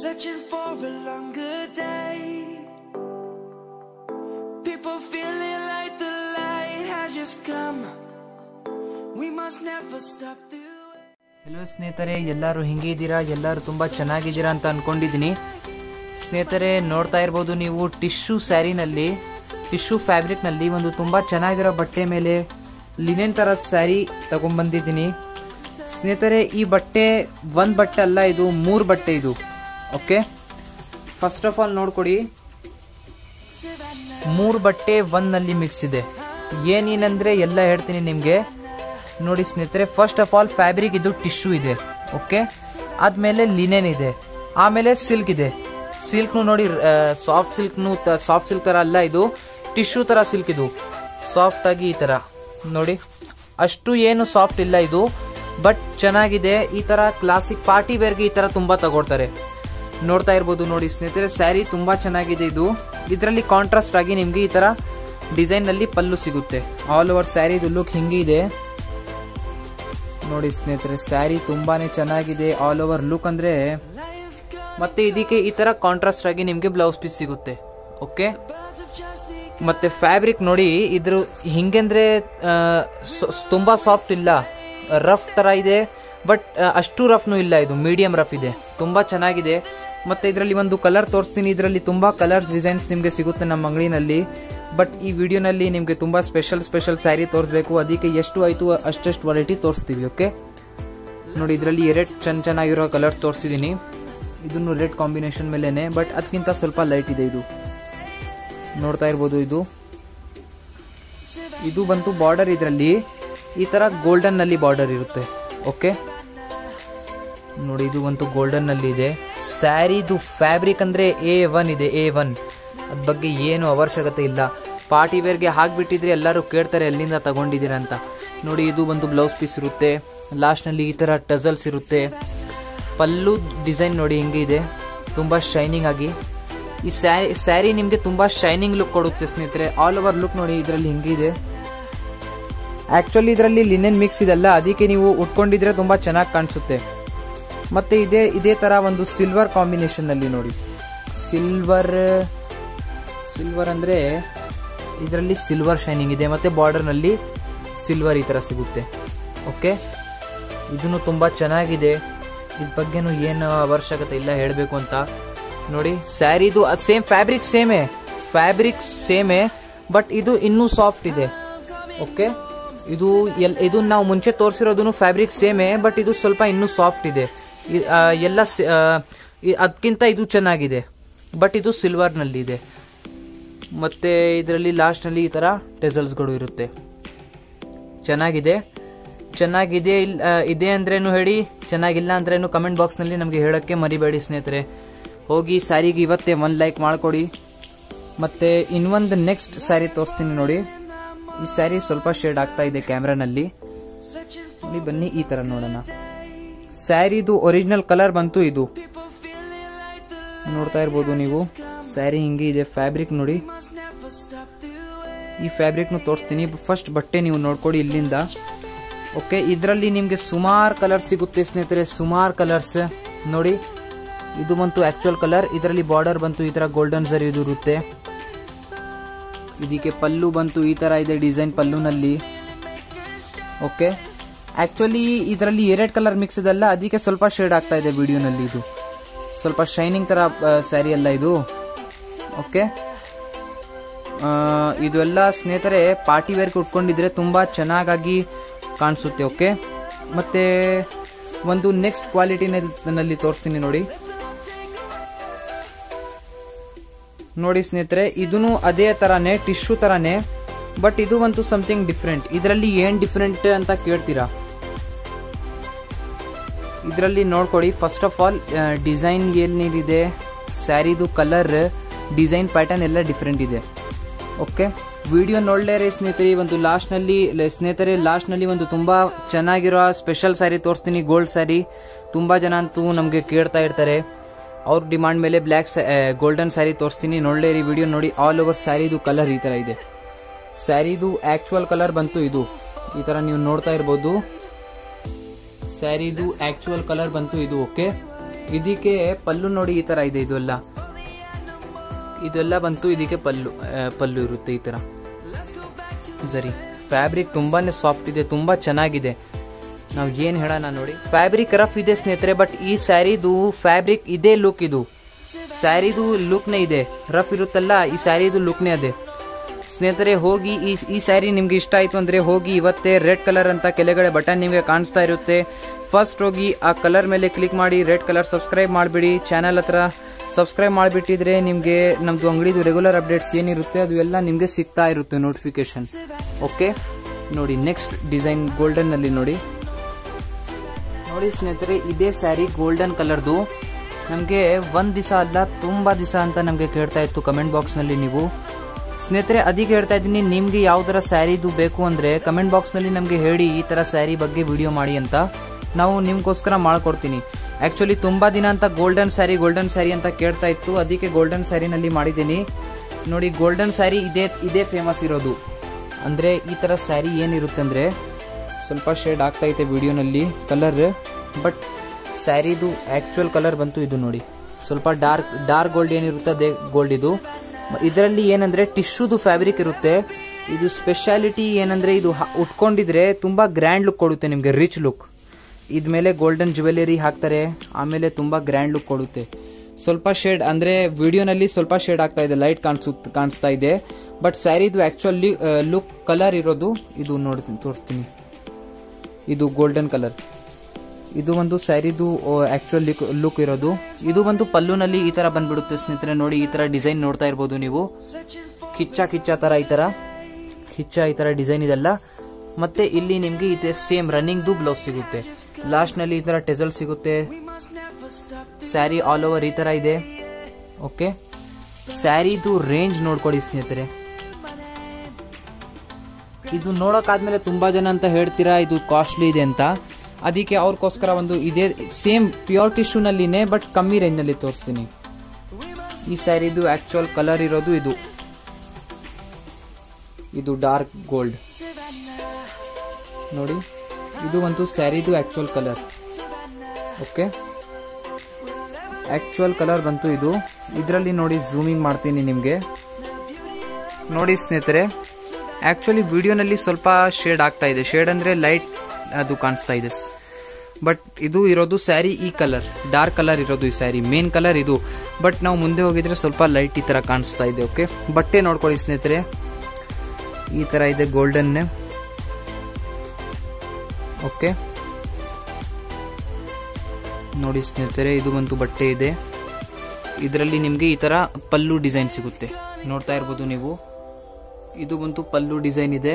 searching for a longer day. People feeling like the light has just come. We must never stop the way. Hello ಸ್ನೇಹಿತರೆ ಎಲ್ಲರೂ ಹಿಂಗೆ ಇದ್ದೀರಾ ಎಲ್ಲರೂ ತುಂಬ ಚೆನ್ನಾಗಿದ್ದೀರಾ ಅಂತ ಅನ್ಕೊಂಡಿದ್ದೀನಿ ಸ್ನೇಹಿತರೆ ನೋಡ್ತಾ ಇರ್ಬೋದು ನೀವು ಟಿಶ್ಯೂ ಸ್ಯಾರಿನಲ್ಲಿ ಟಿಶ್ಯೂ ಫ್ಯಾಬ್ರಿಕ್ನಲ್ಲಿ ಒಂದು ತುಂಬ ಚೆನ್ನಾಗಿರೋ ಬಟ್ಟೆ ಮೇಲೆ ಲಿನೆನ್ ಥರ ಸ್ಯಾರಿ ತಗೊಂಡ್ಬಂದಿದ್ದೀನಿ ಸ್ನೇಹಿತರೆ ಈ ಬಟ್ಟೆ ಒಂದು ಬಟ್ಟೆ ಅಲ್ಲ ಇದು ಮೂರು ಬಟ್ಟೆ ಇದು ಓಕೆ ಫಸ್ಟ್ ಆಫ್ ಆಲ್ ನೋಡ್ಕೊಡಿ ಮೂರು ಬಟ್ಟೆ ಒಂದ್ನಲ್ಲಿ ಮಿಕ್ಸ್ ಇದೆ ಏನೇನಂದ್ರೆ ಎಲ್ಲ ಹೇಳ್ತೀನಿ ನಿಮಗೆ ನೋಡಿ ಸ್ನೇಹಿತರೆ ಫಸ್ಟ್ ಆಫ್ ಆಲ್ ಫ್ಯಾಬ್ರಿಕ್ ಇದು ಟಿಶ್ಯೂ ಇದೆ ಓಕೆ ಆದ್ಮೇಲೆ ಲಿನೆನ್ ಇದೆ ಆಮೇಲೆ ಸಿಲ್ಕ್ ಇದೆ ಸಿಲ್ಕ್ನು ನೋಡಿ ಸಾಫ್ಟ್ ಸಿಲ್ಕ್ನು ಸಾಫ್ಟ್ ಸಿಲ್ಕ್ ಥರ ಅಲ್ಲ ಇದು ಟಿಶ್ಯೂ ಥರ ಸಿಲ್ಕ್ ಇದು ಸಾಫ್ಟ್ ಆಗಿ ಈ ಥರ ನೋಡಿ ಅಷ್ಟು ಏನು ಸಾಫ್ಟ್ ಇಲ್ಲ ಇದು ಬಟ್ ಚೆನ್ನಾಗಿದೆ ಈ ಥರ ಕ್ಲಾಸಿಕ್ ಪಾರ್ಟಿ ವೇರ್ಗೆ ಈ ಥರ ತುಂಬ ತಗೊಳ್ತಾರೆ ನೋಡ್ತಾ ಇರ್ಬೋದು ನೋಡಿ ಸ್ನೇಹಿತರೆ ಸ್ಯಾರಿ ತುಂಬಾ ಚೆನ್ನಾಗಿದೆ ಇದು ಇದರಲ್ಲಿ ಕಾಂಟ್ರಾಸ್ಟ್ ಆಗಿ ನಿಮಗೆ ಈ ತರ ಡಿಸೈನ್ ನಲ್ಲಿ ಪಲ್ಲು ಸಿಗುತ್ತೆ ಆಲ್ ಓವರ್ ಸ್ಯಾರಿ ಇದು ಲುಕ್ ಹಿಂಗೆ ಇದೆ ನೋಡಿ ಸ್ನೇಹಿತರೆ ಸ್ಯಾರಿ ತುಂಬಾನೇ ಚೆನ್ನಾಗಿದೆ ಆಲ್ ಓವರ್ ಲುಕ್ ಅಂದ್ರೆ ಮತ್ತೆ ಇದಕ್ಕೆ ಈ ತರ ಕಾಂಟ್ರಾಸ್ಟ್ ಆಗಿ ನಿಮಗೆ ಬ್ಲೌಸ್ ಪೀಸ್ ಸಿಗುತ್ತೆ ಓಕೆ ಮತ್ತೆ ಫ್ಯಾಬ್ರಿಕ್ ನೋಡಿ ಇದ್ರ ಹಿಂಗೆಂದ್ರೆ ಆ, ಸ- ತುಂಬಾ ಸಾಫ್ಟ್ ಇಲ್ಲ ರಫ್ ತರ ಇದೆ ಬಟ್ ಅಷ್ಟು ರಫ್ನು ಇಲ್ಲ ಇದು ಮೀಡಿಯಂ ರಫ್ ಇದೆ ತುಂಬಾ ಚೆನ್ನಾಗಿದೆ ಮತ್ತೆ ಇದರಲ್ಲಿ ಒಂದು ಕಲರ್ ತೋರಿಸ್ತೀನಿ ಇದರಲ್ಲಿ ತುಂಬಾ ಕಲರ್ಸ್ ಡಿಸೈನ್ಸ್ ನಿಮಗೆ ಸಿಗುತ್ತೆ ನಮ್ಮ ಅಂಗಡಿನಲ್ಲಿ ಬಟ್ ಈ ವಿಡಿಯೋನಲ್ಲಿ ನಿಮಗೆ ತುಂಬಾ ಸ್ಪೆಷಲ್ ಸ್ಪೆಷಲ್ ಸ್ಯಾರಿ ತೋರಿಸ್ಬೇಕು ಅದಕ್ಕೆ ಎಷ್ಟು ಆಯ್ತು ಅಷ್ಟಷ್ಟು ವೆರೈಟಿ ತೋರಿಸ್ತೀವಿ ಓಕೆ ನೋಡಿ ಇದರಲ್ಲಿ ಎರಡು ಚೆನ್ನ ಚೆನ್ನಾಗಿರೋ ಕಲರ್ಸ್ ತೋರಿಸಿದ್ದೀನಿ ಇದನ್ನು ರೆಡ್ ಕಾಂಬಿನೇಷನ್ ಮೇಲೇನೆ ಬಟ್ ಅದಕ್ಕಿಂತ ಸ್ವಲ್ಪ ಲೈಟ್ ಇದೆ ಇದು ನೋಡ್ತಾ ಇರ್ಬೋದು ಇದು ಇದು ಬಂತು ಬಾರ್ಡರ್ ಇದರಲ್ಲಿ ಈ ತರ ಗೋಲ್ಡನ್ ನಲ್ಲಿ ಬಾರ್ಡರ್ ಇರುತ್ತೆ ಓಕೆ ನೋಡಿ ಇದು ಬಂತು ಗೋಲ್ಡನ್ ನಲ್ಲಿ ಇದೆ ಸ್ಯಾರಿದು ಫ್ಯಾಬ್ರಿಕ್ ಅಂದ್ರೆ ಎ ಒನ್ ಇದೆ ಎ ಒನ್ ಅದ್ ಬಗ್ಗೆ ಏನು ಅವಶ್ಯಕತೆ ಇಲ್ಲ ಪಾರ್ಟಿ ವೇರ್ಗೆ ಹಾಕ್ಬಿಟ್ಟಿದ್ರೆ ಎಲ್ಲರೂ ಕೇಳ್ತಾರೆ ಎಲ್ಲಿಂದ ತಗೊಂಡಿದ್ದೀರಾ ಅಂತ ನೋಡಿ ಇದು ಬಂದು ಬ್ಲೌಸ್ ಪೀಸ್ ಇರುತ್ತೆ ಲಾಸ್ಟ್ನಲ್ಲಿ ಈ ಥರ ಟಸಲ್ಸ್ ಇರುತ್ತೆ ಪಲ್ಲು ಡಿಸೈನ್ ನೋಡಿ ಹಿಂಗೆ ಇದೆ ತುಂಬ ಶೈನಿಂಗ್ ಆಗಿ ಈ ಸ್ಯಾರಿ ಸ್ಯಾರಿ ನಿಮಗೆ ತುಂಬ ಶೈನಿಂಗ್ ಲುಕ್ ಕೊಡುತ್ತೆ ಸ್ನೇಹಿತರೆ ಆಲ್ ಓವರ್ ಲುಕ್ ನೋಡಿ ಇದರಲ್ಲಿ ಹಿಂಗಿದೆ ಆಕ್ಚುಲಿ ಇದರಲ್ಲಿ ಲಿನೆನ್ ಮಿಕ್ಸ್ ಇದೆಲ್ಲ ಅದಕ್ಕೆ ನೀವು ಉಟ್ಕೊಂಡಿದ್ರೆ ತುಂಬಾ ಚೆನ್ನಾಗಿ ಕಾಣಿಸುತ್ತೆ ಮತ್ತೆ ಇದೇ ಇದೇ ತರ ಒಂದು ಸಿಲ್ವರ್ ಕಾಂಬಿನೇಷನ್ ನಲ್ಲಿ ನೋಡಿ ಸಿಲ್ವರ್ ಸಿಲ್ವರ್ ಅಂದ್ರೆ ಇದರಲ್ಲಿ ಸಿಲ್ವರ್ ಶೈನಿಂಗ್ ಇದೆ ಮತ್ತೆ ಬಾರ್ಡರ್ ನಲ್ಲಿ ಸಿಲ್ವರ್ ಈ ತರ ಸಿಗುತ್ತೆ ಓಕೆ ಇದನ್ನು ತುಂಬಾ ಚೆನ್ನಾಗಿದೆ ಇದ್ರ ಬಗ್ಗೆನೂ ಏನು ಅವಶ್ಯಕತೆ ಇಲ್ಲ ಹೇಳಬೇಕು ಅಂತ ನೋಡಿ ಸ್ಯಾರಿದು ಸೇಮ್ ಫ್ಯಾಬ್ರಿಕ್ ಸೇಮೇ ಫ್ಯಾಬ್ರಿಕ್ ಸೇಮೇ ಬಟ್ ಇದು ಇನ್ನೂ ಸಾಫ್ಟ್ ಇದೆ ಓಕೆ ಇದು ಎಲ್ ಇದು ನಾವು ಮುಂಚೆ ತೋರಿಸಿರೋದು ಫ್ಯಾಬ್ರಿಕ್ ಸೇಮೇ ಬಟ್ ಇದು ಸ್ವಲ್ಪ ಇನ್ನೂ ಸಾಫ್ಟ್ ಇದೆ ಇ- ಆ, ಎಲ್ಲ ಅದಕ್ಕಿಂತ ಇದು ಚೆನ್ನಾಗಿದೆ ಬಟ್ ಇದು ಸಿಲ್ವರ್ನಲ್ಲಿ ಇದೆ ಮತ್ತೆ ಇದರಲ್ಲಿ ಲಾಸ್ಟ್ನಲ್ಲಿ ಈ ಥರ ಟೆಸಲ್ಸ್ಗಳು ಇರುತ್ತೆ ಚೆನ್ನಾಗಿದೆ ಚೆನ್ನಾಗಿದೆ ಇಲ್ ಆ, ಇದೆ ಅಂದ್ರೇನು ಹೇಳಿ ಚೆನ್ನಾಗಿಲ್ಲ ಅಂದ್ರೇನು ಕಮೆಂಟ್ ಬಾಕ್ಸ್ನಲ್ಲಿ ನಮಗೆ ಹೇಳೋಕ್ಕೆ ಮರಿಬೇಡಿ ಸ್ನೇಹಿತರೆ ಹೋಗಿ ಸ್ಯಾರಿಗೆ ಇವತ್ತೇ ಒನ್ ಲೈಕ್ ಮಾಡ್ಕೊಡಿ ಮತ್ತೆ ಇನ್ನೊಂದು ನೆಕ್ಸ್ಟ್ ಸ್ಯಾರಿ ತೋರಿಸ್ತೀನಿ ನೋಡಿ ಈ ಸ್ಯಾರಿ ಸ್ವಲ್ಪ ಶೇಡ್ ಆಗ್ತಾ ಇದೆ ಕ್ಯಾಮ್ರಾನಲ್ಲಿ ನೋಡಿ ಬನ್ನಿ ಈ ತರ ನೋಡೋಣ ಸ್ಯಾರಿದು ಒರಿಜಿನಲ್ ಕಲರ್ ಬಂತು ಇದು ನೋಡ್ತಾ ಇರ್ಬೋದು ನೀವು ಸ್ಯಾರಿ ಹಿಂಗೆ ಇದೆ ಫ್ಯಾಬ್ರಿಕ್ ನೋಡಿ ಈ ಫ್ಯಾಬ್ರಿಕ್ನು ತೋರಿಸ್ತೀನಿ ಫಸ್ಟ್ ಬಟ್ಟೆ ನೀವು ನೋಡ್ಕೊಡಿ ಇಲ್ಲಿಂದ ಓಕೆ ಇದರಲ್ಲಿ ನಿಮಗೆ ಸುಮಾರು ಕಲರ್ ಸಿಗುತ್ತೆ ಸ್ನೇಹಿತರೆ ಸುಮಾರು ಕಲರ್ಸ್ ನೋಡಿ ಇದು ಬಂತು ಆಕ್ಚುಯಲ್ ಕಲರ್ ಇದರಲ್ಲಿ ಬಾರ್ಡರ್ ಬಂತು ಈ ತರ ಗೋಲ್ಡನ್ ಸರಿ ಇದು ಇರುತ್ತೆ ಇದಕ್ಕೆ ಪಲ್ಲು ಬಂತು ಈ ತರ ಇದೆ ಡಿಸೈನ್ ಪಲ್ಲುನಲ್ಲಿ ಓಕೆ ಆಕ್ಚುಲಿ ಇದರಲ್ಲಿ ಎರಡು ಕಲರ್ ಮಿಕ್ಸ್ ಇದಲ್ಲ ಅದಕ್ಕೆ ಸ್ವಲ್ಪ ಶೇಡ್ ಆಗ್ತಾ ಇದೆ ವಿಡಿಯೋನಲ್ಲಿ ಇದು ಸ್ವಲ್ಪ ಶೈನಿಂಗ್ ತರ ಸ್ಯಾರಿ ಅಲ್ಲ ಇದು ಓಕೆ ಇದೆಲ್ಲ ಸ್ನೇಹಿತರೆ ಪಾರ್ಟಿ ವೇರ್ಗೆ ಉಟ್ಕೊಂಡಿದ್ರೆ ತುಂಬಾ ಚೆನ್ನಾಗಾಗಿ ಕಾಣಿಸುತ್ತೆ ಓಕೆ ಮತ್ತೆ ಒಂದು ನೆಕ್ಸ್ಟ್ ಕ್ವಾಲಿಟಿನಲ್ಲಿ ತೋರಿಸ್ತೀನಿ ನೋಡಿ ನೋಡಿ ಸ್ನೇಹಿತರೆ ಇದೂ ಅದೇ ತರಾನೇ ಟಿಶ್ಯೂ ತರಾನೇ ಬಟ್ ಇದು ಒಂದು ಸಮಥಿಂಗ್ ಡಿಫ್ರೆಂಟ್ ಇದರಲ್ಲಿ ಏನ್ ಡಿಫ್ರೆಂಟ್ ಅಂತ ಕೇಳ್ತೀರಾ ಇದರಲ್ಲಿ ನೋಡ್ಕೊಡಿ ಫಸ್ಟ್ ಆಫ್ ಆಲ್ ಡಿಸೈನ್ ಏನಿದೆ ಸ್ಯಾರಿದು ಕಲರ್ ಡಿಸೈನ್ ಪ್ಯಾಟರ್ನ್ ಎಲ್ಲ ಡಿಫ್ರೆಂಟ್ ಇದೆ ಓಕೆ ವಿಡಿಯೋ ನೋಡ್ಲೇರೆ ಸ್ನೇಹಿತರೆ ಒಂದು ಲಾಸ್ಟ್ನಲ್ಲಿ ಸ್ನೇಹಿತರೆ ಲಾಸ್ಟ್ನಲ್ಲಿ ಒಂದು ತುಂಬ ಚೆನ್ನಾಗಿರೋ ಸ್ಪೆಷಲ್ ಸ್ಯಾರಿ ತೋರಿಸ್ತೀನಿ ಗೋಲ್ಡ್ ಸ್ಯಾರಿ ತುಂಬ ಜನ ಅಂತೂ ನಮಗೆ ಕೇಳ್ತಾ ಇರ್ತಾರೆ ಅವ್ರ ಡಿಮಾಂಡ್ ಮೇಲೆ ಬ್ಲ್ಯಾಕ್ ಗೋಲ್ಡನ್ ಸ್ಯಾರಿ ತೋರಿಸ್ತೀನಿ ನೋಡ್ಲೇರಿ ವಿಡಿಯೋ ನೋಡಿ ಆಲ್ ಓವರ್ ಸ್ಯಾರಿದು ಕಲರ್ ಈ ಥರ ಇದೆ ಸ್ಯಾರಿದು ಆ್ಯಕ್ಚುಯಲ್ ಕಲರ್ ಬಂತು ಇದು ಈ ಥರ ನೀವು ನೋಡ್ತಾ ಇರ್ಬೋದು ಸ್ಯಾರಿದು ಆ್ಯಕ್ಚುಯಲ್ ಕಲರ್ ಬಂತು ಇದು ಓಕೆ ಇದಕ್ಕೆ ಪಲ್ಲು ನೋಡಿ ಈ ತರ ಇದೆ ಇದೆಲ್ಲ ಇದೆಲ್ಲ ಬಂತು ಇದಕ್ಕೆ ಪಲ್ಲು ಆ, ಪಲ್ಲು ಇರುತ್ತೆ ಈ ತರ ಸರಿ ಫ್ಯಾಬ್ರಿಕ್ ತುಂಬಾನೇ ಸಾಫ್ಟ್ ಇದೆ ತುಂಬಾ ಚೆನ್ನಾಗಿದೆ ನಾವು ಏನು ಹೇಳೋಣ ನೋಡಿ ಫ್ಯಾಬ್ರಿಕ್ ರಫ್ ಇದೆ ಸ್ನೇಹಿತರೆ ಬಟ್ ಈ ಸ್ಯಾರಿದು ಫ್ಯಾಬ್ರಿಕ್ ಇದೇ ಲುಕ್ ಇದು ಸ್ಯಾರಿದು ಲುಕ್ನೇ ಇದೆ ರಫ್ ಇರುತ್ತಲ್ಲ ಈ ಸ್ಯಾರಿದು ಲುಕ್ನೇ ಅದೇ ಸ್ನೇಹಿತರೆ ಹೋಗಿ ಈ ಈ ಸ್ಯಾರಿ ನಿಮ್ಗೆ ಇಷ್ಟ ಆಯ್ತು ಅಂದ್ರೆ ಹೋಗಿ ಇವತ್ತೇ ರೆಡ್ ಕಲರ್ ಅಂತ ಕೆಳಗಡೆ ಬಟನ್ ನಿಮಗೆ ಕಾಣಿಸ್ತಾ ಇರುತ್ತೆ ಫಸ್ಟ್ ಹೋಗಿ ಆ ಕಲರ್ ಮೇಲೆ ಕ್ಲಿಕ್ ಮಾಡಿ ರೆಡ್ ಕಲರ್ ಸಬ್ಸ್ಕ್ರೈಬ್ ಮಾಡಿಬಿಡಿ ಚಾನಲ್ ಹತ್ರ ಸಬ್ಸ್ಕ್ರೈಬ್ ಮಾಡಿಬಿಟ್ಟಿದ್ರೆ ನಿಮಗೆ ನಮ್ಮದು ಅಂಗಡಿದು ರೆಗ್ಯುಲರ್ ಅಪ್ಡೇಟ್ಸ್ ಏನಿರುತ್ತೆ ಅದು ಎಲ್ಲ ನಿಮಗೆ ಸಿಗ್ತಾ ಇರುತ್ತೆ ನೋಟಿಫಿಕೇಶನ್ ಓಕೆ ನೋಡಿ ನೆಕ್ಸ್ಟ್ ಡಿಸೈನ್ ಗೋಲ್ಡನ್ನಲ್ಲಿ ನೋಡಿ ನೋಡಿ ಸ್ನೇಹಿತರೆ ಇದೇ ಸ್ಯಾರಿ ಗೋಲ್ಡನ್ ಕಲರ್ದು ನಮಗೆ ಒಂದು ದಿವಸ ಅಲ್ಲ ತುಂಬ ದಿವಸ ಅಂತ ನಮಗೆ ಕೇಳ್ತಾ ಇತ್ತು ಕಮೆಂಟ್ ಬಾಕ್ಸ್ನಲ್ಲಿ ನೀವು ಸ್ನೇಹಿತರೆ ಅದಕ್ಕೆ ಹೇಳ್ತಾ ಇದ್ದೀನಿ ನಿಮಗೆ ಯಾವ ಥರ ಸ್ಯಾರಿದು ಬೇಕು ಅಂದರೆ ಕಮೆಂಟ್ ಬಾಕ್ಸ್ನಲ್ಲಿ ನಮಗೆ ಹೇಳಿ ಈ ಥರ ಸ್ಯಾರಿ ಬಗ್ಗೆ ವಿಡಿಯೋ ಮಾಡಿ ಅಂತ ನಾವು ನಿಮ್ಗೋಸ್ಕರ ಮಾಡ್ಕೊಡ್ತೀನಿ ಆ್ಯಕ್ಚುಲಿ ತುಂಬ ದಿನ ಅಂತ ಗೋಲ್ಡನ್ ಸ್ಯಾರಿ ಗೋಲ್ಡನ್ ಸ್ಯಾರಿ ಅಂತ ಕೇಳ್ತಾ ಇತ್ತು ಅದಕ್ಕೆ ಗೋಲ್ಡನ್ ಸ್ಯಾರಿನಲ್ಲಿ ಮಾಡಿದ್ದೀನಿ ನೋಡಿ ಗೋಲ್ಡನ್ ಸ್ಯಾರಿ ಇದೇ ಇದೇ ಫೇಮಸ್ ಇರೋದು ಅಂದರೆ ಈ ಥರ ಸ್ಯಾರಿ ಏನಿರುತ್ತೆ ಅಂದರೆ ಸ್ವಲ್ಪ ಶೇಡ್ ಆಗ್ತಾ ಐತೆ ವಿಡಿಯೋನಲ್ಲಿ ಕಲರ್ ಬಟ್ ಸ್ಯಾರಿದು ಆ್ಯಕ್ಚುಯಲ್ ಕಲರ್ ಬಂತು ಇದು ನೋಡಿ ಸ್ವಲ್ಪ ಡಾರ್ಕ್ ಡಾರ್ಕ್ ಗೋಲ್ಡ್ ಏನಿರುತ್ತೆ ಅದೇ ಗೋಲ್ಡ್ ಇದು ಇದರಲ್ಲಿ ಏನಂದರೆ ಟಿಶ್ಯೂದು ಫ್ಯಾಬ್ರಿಕ್ ಇರುತ್ತೆ ಇದು ಸ್ಪೆಷಾಲಿಟಿ ಏನಂದರೆ ಇದು ಹ- ಉಟ್ಕೊಂಡಿದ್ರೆ ತುಂಬ ಗ್ರ್ಯಾಂಡ್ ಲುಕ್ ಕೊಡುತ್ತೆ ನಿಮಗೆ ರಿಚ್ ಲುಕ್ ಇದ್ಮೇಲೆ ಗೋಲ್ಡನ್ ಜುವೆಲರಿ ಹಾಕ್ತಾರೆ ಆಮೇಲೆ ತುಂಬ ಗ್ರ್ಯಾಂಡ್ ಲುಕ್ ಕೊಡುತ್ತೆ ಸ್ವಲ್ಪ ಶೇಡ್ ಅಂದರೆ ವಿಡಿಯೋನಲ್ಲಿ ಸ್ವಲ್ಪ ಶೇಡ್ ಆಗ್ತಾ ಇದೆ ಲೈಟ್ ಕಾಣಿಸು ಕಾಣಿಸ್ತಾ ಇದೆ ಬಟ್ ಸ್ಯಾರಿದು ಆ್ಯಕ್ಚುಲಿ ಲುಕ್ ಕಲರ್ ಇರೋದು ಇದು ನೋಡ್ತೀನಿ ತೋರಿಸ್ತೀನಿ ಇದು ಗೋಲ್ಡನ್ ಕಲರ್ ಇದು ಒಂದು ಸ್ಯಾರಿದು ಆಕ್ಚುಲ್ ಲುಕ್ ಇರೋದು ಇದು ಒಂದು ಪಲ್ಲುನಲ್ಲಿ ಈ ತರ ಬಂದ್ಬಿಡುತ್ತೆ ಸ್ನೇಹಿತರೆ ನೋಡಿ ಈ ತರ ಡಿಸೈನ್ ನೋಡ್ತಾ ಇರ್ಬೋದು ನೀವು ಕಿಚ್ಚ ಕಿಚ್ಚ ತರ ಈ ತರ ಕಿಚ್ಚ ಈ ತರ ಡಿಸೈನ್ ಇದೆಲ್ಲ ಮತ್ತೆ ಇಲ್ಲಿ ನಿಮ್ಗೆ ಇದೆ ಸೇಮ್ ರನ್ನಿಂಗ್ ದು ಬ್ಲೌಸ್ ಸಿಗುತ್ತೆ ಲಾಸ್ಟ್ ನಲ್ಲಿ ಈ ತರ ಟೆಸಲ್ ಸಿಗುತ್ತೆ ಸ್ಯಾರಿ ಆಲ್ ಓವರ್ ಈ ತರ ಇದೆ ಓಕೆ ಸ್ಯಾರಿದು ರೇಂಜ್ ನೋಡ್ಕೊಳ್ಳಿ ಸ್ನೇಹಿತರೆ ಇದು ನೋಡೋಕ್ಕಾದ್ಮೇಲೆ ತುಂಬಾ ಜನ ಅಂತ ಹೇಳ್ತೀರಾ ಇದು ಕಾಸ್ಟ್ಲಿ ಇದೆ ಅಂತ ಅದಕ್ಕೆ ಅವ್ರಿಗೋಸ್ಕರ ಒಂದು ಇದೇ ಸೇಮ್ ಪ್ಯೂರ್ ಟಿಶ್ಯೂನಲ್ಲಿನೇ ಬಟ್ ಕಮ್ಮಿ ರೇಂಜ್ನಲ್ಲಿ ತೋರಿಸ್ತೀನಿ ಈ ಸ್ಯಾರಿದು ಆಕ್ಚುಯಲ್ ಕಲರ್ ಇರೋದು ಇದು ಇದು ಡಾರ್ಕ್ ಗೋಲ್ಡ್ ನೋಡಿ ಇದು ಒಂದು ಸ್ಯಾರಿದು actual colour okay actual colour ಬಂತು ಇದು ಇದರಲ್ಲಿ ನೋಡಿ ಝೂಮಿಂಗ್ ಮಾಡ್ತೀನಿ ನಿಮಗೆ ನೋಡಿ ಸ್ನೇಹಿತರೆ ಆಕ್ಚುಲಿ ವಿಡಿಯೋನಲ್ಲಿ ಸ್ವಲ್ಪ ಶೇಡ್ ಆಗ್ತಾ ಇದೆ ಶೇಡ್ ಅಂದ್ರೆ ಲೈಟ್ ಅದು ಕಾಣಿಸ್ತಾ ಇದೆ ಬಟ್ ಇದು ಇರೋದು ಸ್ಯಾರಿ ಈ ಕಲರ್ ಡಾರ್ಕ್ ಕಲರ್ ಇರೋದು ಈ ಸ್ಯಾರಿ ಮೇನ್ ಕಲರ್ ಇದು ಬಟ್ ನಾವು ಮುಂದೆ ಹೋಗಿದ್ರೆ ಸ್ವಲ್ಪ ಲೈಟ್ ಈ ತರ ಕಾಣಿಸ್ತಾ ಇದೆ ಓಕೆ ಬಟ್ಟೆ ನೋಡ್ಕೊಳ್ಳಿ ಸ್ನೇಹಿತರೆ ಈ ತರ ಇದೆ ಗೋಲ್ಡನ್ ಓಕೆ ನೋಡಿ ಸ್ನೇಹಿತರೆ ಇದು ಒಂದು ಬಟ್ಟೆ ಇದೆ ಇದರಲ್ಲಿ ನಿಮಗೆ ಈ ತರ ಪಲ್ಲು ಡಿಸೈನ್ ಸಿಗುತ್ತೆ ನೋಡ್ತಾ ಇರ್ಬೋದು ನೀವು ಇದು ಬಂತು ಪಲ್ಲು ಡಿಸೈನ್ ಇದೆ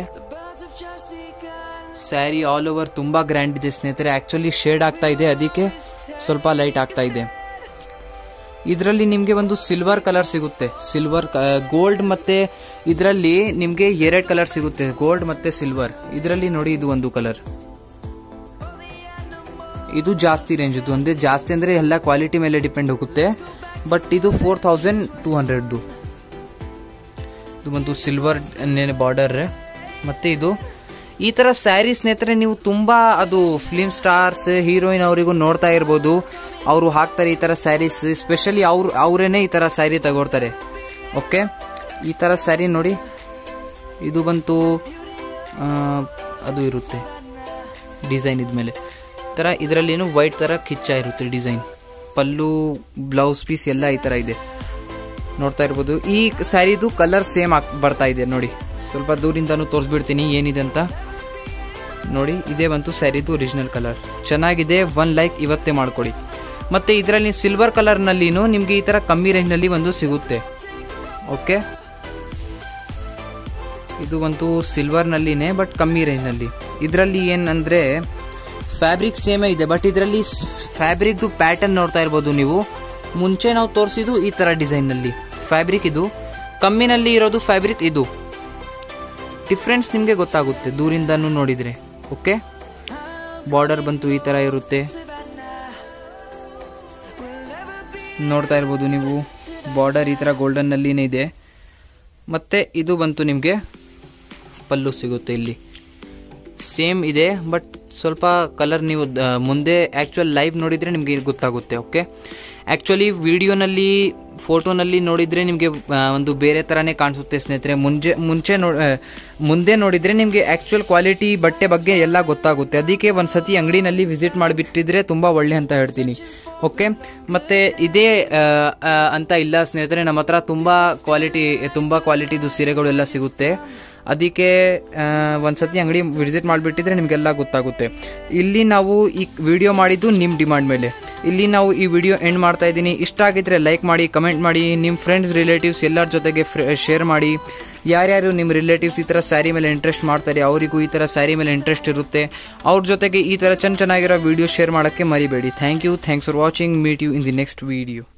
ಸ್ಯಾರಿ ಆಲ್ ಓವರ್ ತುಂಬಾ ಗ್ರ್ಯಾಂಡ್ ಇದೆ ಸ್ನೇಹಿತರೆ ಆಕ್ಚುಲಿ ಶೇಡ್ ಆಗ್ತಾ ಇದೆ ಅದಕ್ಕೆ ಸ್ವಲ್ಪ ಲೈಟ್ ಆಗ್ತಾ ಇದೆ ಇದರಲ್ಲಿ ನಿಮಗೆ ಒಂದು ಸಿಲ್ವರ್ ಕಲರ್ ಸಿಗುತ್ತೆ ಸಿಲ್ವರ್ ಗೋಲ್ಡ್ ಮತ್ತೆ ಇದರಲ್ಲಿ ನಿಮಗೆ ಎರಡು ಕಲರ್ ಸಿಗುತ್ತೆ ಗೋಲ್ಡ್ ಮತ್ತೆ ಸಿಲ್ವರ್ ಇದರಲ್ಲಿ ನೋಡಿ ಇದು ಒಂದು ಕಲರ್ ಇದು ಜಾಸ್ತಿ ರೇಂಜ್ ಇದು ಅಂದ್ರೆ ಜಾಸ್ತಿ ಅಂದ್ರೆ ಎಲ್ಲ ಕ್ವಾಲಿಟಿ ಮೇಲೆ ಡಿಪೆಂಡ್ ಹೋಗುತ್ತೆ ಬಟ್ ಇದು ಫೋರ್ ತೌಸಂಡ್ ಟೂ ಹಂಡ್ರೆಡ್ದು ಇದು ಒಂದು ಸಿಲ್ವರ್ ಬಾರ್ಡರ್ ಮತ್ತೆ ಇದು ಈ ತರ ಸ್ಯಾರಿ ಸ್ನೇಹಿತರೆ ನೀವು ತುಂಬಾ ಅದು ಫಿಲ್ಮ್ ಸ್ಟಾರ್ಸ್ ಹೀರೋಯಿನ್ ಅವರಿಗೂ ನೋಡ್ತಾ ಇರ್ಬೋದು ಅವರು ಹಾಕ್ತಾರೆ ಈ ತರ ಸ್ಯಾರೀಸ್ ಸ್ಪೆಷಲಿ ಅವ್ರು ಅವರೇನೆ ಈ ತರ ಸ್ಯಾರಿ ತಗೊಳ್ತಾರೆ ಓಕೆ ಈ ತರ ಸ್ಯಾರಿ ನೋಡಿ ಇದು ಬಂತು ಆ, ಅದು ಇರುತ್ತೆ ಡಿಸೈನ್ ಇದ್ಮೇಲೆ ಈ ಥರ ಇದರಲ್ಲೇನು ವೈಟ್ ಥರ ಕಿಚ್ಚ ಇರುತ್ತೆ ಡಿಸೈನ್ ಪಲ್ಲು ಬ್ಲೌಸ್ ಪೀಸ್ ಎಲ್ಲ ಈ ಥರ ಇದೆ ನೋಡ್ತಾ ಇರ್ಬೋದು ಈ ಸ್ಯಾರಿದು ಕಲರ್ ಸೇಮ್ ಆಗ್ ಬರ್ತಾ ಇದೆ ನೋಡಿ ಸ್ವಲ್ಪ ದೂರಿಂದನೂ ತೋರಿಸ್ಬಿಡ್ತೀನಿ ಏನಿದೆ ಅಂತ ನೋಡಿ ಇದೇ ಬಂತು ಸ್ಯಾರಿದು ಒರಿಜಿನಲ್ ಕಲರ್ ಚೆನ್ನಾಗಿದೆ ಒನ್ ಲೈಕ್ ಇವತ್ತೇ ಮಾಡ್ಕೊಡಿ ಮತ್ತೆ ಇದರಲ್ಲಿ ಸಿಲ್ವರ್ ಕಲರ್ನಲ್ಲಿನೂ ನಿಮಗೆ ಈ ಥರ ಕಮ್ಮಿ ರೇಂಜ್ನಲ್ಲಿ ಒಂದು ಸಿಗುತ್ತೆ ಓಕೆ ಇದು ಒಂದು ಸಿಲ್ವರ್ನಲ್ಲಿನೇ ಬಟ್ ಕಮ್ಮಿ ರೇಂಜ್ನಲ್ಲಿ ಇದರಲ್ಲಿ ಏನಂದ್ರೆ ಫ್ಯಾಬ್ರಿಕ್ ಸೇಮೇ ಇದೆ ಬಟ್ ಇದರಲ್ಲಿ ಫ್ಯಾಬ್ರಿಕ್ದು ಪ್ಯಾಟರ್ನ್ ನೋಡ್ತಾ ಇರ್ಬೋದು ನೀವು ಮುಂಚೆ ನಾವು ತೋರಿಸಿದ್ದು ಈ ಥರ ಡಿಸೈನ್ನಲ್ಲಿ ಫ್ಯಾಬ್ರಿಕ್ ಇದು ಕಮ್ಮಿನಲ್ಲಿ ಇರೋದು ಫ್ಯಾಬ್ರಿಕ್ ಇದು ಡಿಫ್ರೆನ್ಸ್ ನಿಮಗೆ ಗೊತ್ತಾಗುತ್ತೆ ದೂರಿಂದನೂ ನೋಡಿದರೆ ಓಕೆ ಬಾರ್ಡರ್ ಬಂತು ಈ ಥರ ಇರುತ್ತೆ ನೋಡ್ತಾ ಇರ್ಬೋದು ನೀವು ಬಾರ್ಡರ್ ಈ ಥರ ಗೋಲ್ಡನ್ನಲ್ಲಿನೇ ಇದೆ ಮತ್ತೆ ಇದು ಬಂತು ನಿಮಗೆ ಪಲ್ಲು ಸಿಗುತ್ತೆ ಇಲ್ಲಿ ಸೇಮ್ ಇದೆ ಬಟ್ ಸ್ವಲ್ಪ ಕಲರ್ ನೀವು ದ- ಮುಂದೆ ಆ್ಯಕ್ಚುಯಲ್ ಲೈವ್ ನೋಡಿದರೆ ನಿಮಗೆ ಗೊತ್ತಾಗುತ್ತೆ ಓಕೆ ಆ್ಯಕ್ಚುಲಿ ವಿಡಿಯೋನಲ್ಲಿ ಫೋಟೋನಲ್ಲಿ ನೋಡಿದರೆ ನಿಮಗೆ ಒಂದು ಬೇರೆ ಥರನೇ ಕಾಣಿಸುತ್ತೆ ಸ್ನೇಹಿತರೆ ಮುಂಚೆ ಮುಂಚೆ ನೋ ಆ, ಮುಂದೆ ನೋಡಿದರೆ ನಿಮಗೆ ಆ್ಯಕ್ಚುಯಲ್ ಕ್ವಾಲಿಟಿ ಬಟ್ಟೆ ಬಗ್ಗೆ ಎಲ್ಲ ಗೊತ್ತಾಗುತ್ತೆ ಅದಕ್ಕೆ ಒಂದು ಸತಿ ಅಂಗಡಿನಲ್ಲಿ ವಿಸಿಟ್ ಮಾಡಿಬಿಟ್ಟಿದ್ರೆ ತುಂಬ ಒಳ್ಳೆ ಅಂತ ಹೇಳ್ತೀನಿ ಓಕೆ ಮತ್ತು ಇದೇ ಆ, ಆ, ಅಂತ ಇಲ್ಲ ಸ್ನೇಹಿತರೆ ನಮ್ಮ ಹತ್ರ ತುಂಬ ಕ್ವಾಲಿಟಿ ತುಂಬ ಕ್ವಾಲಿಟಿದು ಸೀರೆಗಳು ಎಲ್ಲ ಸಿಗುತ್ತೆ ಅದಕ್ಕೆ ಒಂದ್ಸತಿ ಅಂಗಡಿ ವಿಸಿಟ್ ಮಾಡಿಬಿಟ್ಟಿದ್ರೆ ನಿಮಗೆಲ್ಲ ಗೊತ್ತಾಗುತ್ತೆ ಇಲ್ಲಿ ನಾವು ಈ ವಿಡಿಯೋ ಮಾಡಿದ್ದು ನಿಮ್ಮ ಡಿಮಾಂಡ್ ಮೇಲೆ ಇಲ್ಲಿ ನಾವು ಈ ವಿಡಿಯೋ ಎಂಡ್ ಮಾಡ್ತಾ ಇದ್ದೀನಿ ಇಷ್ಟ ಆಗಿದ್ರೆ ಲೈಕ್ ಮಾಡಿ ಕಮೆಂಟ್ ಮಾಡಿ ನಿಮ್ಮ ಫ್ರೆಂಡ್ಸ್ ರಿಲೇಟಿವ್ಸ್ ಎಲ್ಲರ ಜೊತೆಗೆ ಶೇರ್ ಮಾಡಿ ಯಾರ್ಯಾರು ನಿಮ್ಮ ರಿಲೇಟಿವ್ಸ್ ಈ ಥರ ಸ್ಯಾರಿ ಮೇಲೆ ಇಂಟ್ರೆಸ್ಟ್ ಮಾಡ್ತಾರೆ ಅವರಿಗೂ ಈ ಥರ ಸ್ಯಾರಿ ಮೇಲೆ ಇಂಟ್ರೆಸ್ಟ್ ಇರುತ್ತೆ ಅವ್ರ ಜೊತೆಗೆ ಈ ಥರ ಚೆನ್ನ ಚೆನ್ನಾಗಿರೋ ವಿಡಿಯೋ ಶೇರ್ ಮಾಡೋಕ್ಕೆ ಮರಿಬೇಡಿ thank you thanks for watching meet you in the next video